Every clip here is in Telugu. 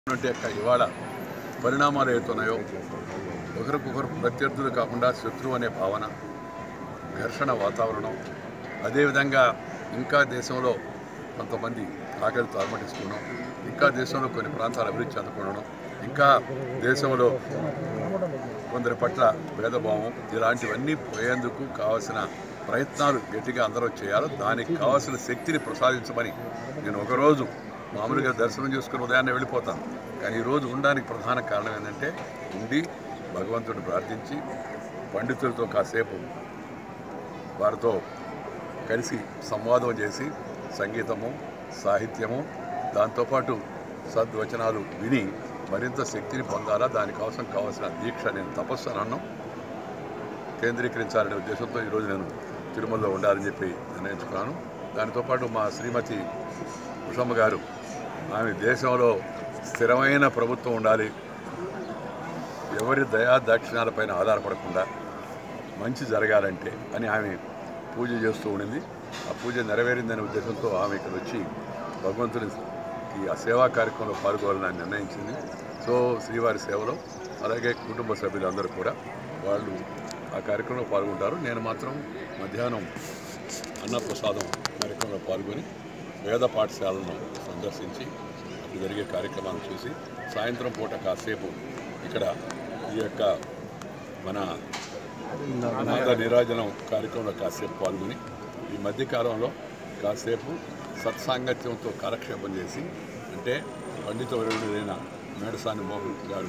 అంటే ఇవాళ పరిణామాలు ఏతున్నాయో ఒకరికొకరు ప్రత్యర్థులు కాకుండా శత్రువు అనే భావన ఘర్షణ వాతావరణం అదేవిధంగా ఇంకా దేశంలో కొంతమంది ఆకలి తామటిస్తున్నాం ఇంకా దేశంలో కొన్ని ప్రాంతాలు అభివృద్ధి చెందకుండా ఇంకా దేశంలో కొందరి పట్ల భేదభావం ఇలాంటివన్నీ పోయేందుకు కావలసిన ప్రయత్నాలు గట్టిగా అందరూ చేయాలి దానికి కావాల్సిన శక్తిని ప్రసాదించమని నేను ఒకరోజు మామూలుగా దర్శనం చేసుకుని ఉదయాన్నే వెళ్ళిపోతాను కానీ ఈరోజు ఉండడానికి ప్రధాన కారణం ఏంటంటే ఉండి భగవంతుడిని ప్రార్థించి పండితులతో కాసేపు వారితో కలిసి సంవాదం చేసి సంగీతము సాహిత్యము దాంతోపాటు సద్వచనాలు విని మరింత శక్తిని పొందాలా దానికోసం కావాల్సిన దీక్ష నేను తపస్సు అని అన్నాం కేంద్రీకరించాలనే ఉద్దేశంతో ఈరోజు నేను తిరుమలలో ఉండాలని చెప్పి నిర్ణయించుకున్నాను దానితో పాటు మా శ్రీమతి ఉషమ్మ గారు ఆమె దేశంలో స్థిరమైన ప్రభుత్వం ఉండాలి ఎవరి దయా దాక్షిణాలపైన ఆధారపడకుండా మంచి జరగాలంటే అని ఆమె పూజ చేస్తూ ఉండింది ఆ పూజ నెరవేరిందనే ఉద్దేశంతో ఆమె ఇక్కడ వచ్చి భగవంతుని ఈ ఆ సేవా కార్యక్రమంలో పాల్గొనాలని నిర్ణయించింది సో శ్రీవారి సేవలో అలాగే కుటుంబ సభ్యులందరూ కూడా వాళ్ళు ఆ కార్యక్రమంలో పాల్గొంటారు నేను మాత్రం మధ్యాహ్నం అన్నప్రసాదం కార్యక్రమంలో పాల్గొని వేద పాఠశాలను సందర్శించి అక్కడ జరిగే కార్యక్రమాలను చూసి సాయంత్రం పూట కాసేపు ఇక్కడ ఈ యొక్క మన నాద నిరాజనం కార్యక్రమంలో కాసేపు పాల్గొని ఈ మధ్యకాలంలో కాసేపు సత్సాంగత్యంతో కాలక్షేపం చేసి అంటే పండిత వరుడైన మేడసాని మోహన్ గారు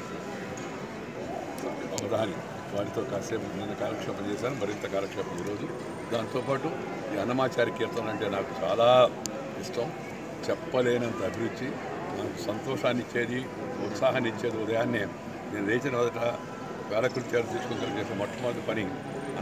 అవధాని వారితో కాసేపు నేను కాలక్షేపం చేశాను మరింత కాలక్షేపం ఈరోజు దాంతోపాటు ఈ అన్నమాచారి కీర్తన అంటే నాకు చాలా ఇష్టం చెప్పలేనంత అభిరుచి నాకు సంతోషాన్ని ఇచ్చేది ఉత్సాహాన్ని ఇచ్చేది ఉదయాన్నే నేను లేచిన మొదట వేలకృత్యాలు తీసుకుని చేసే మొట్టమొదటి పని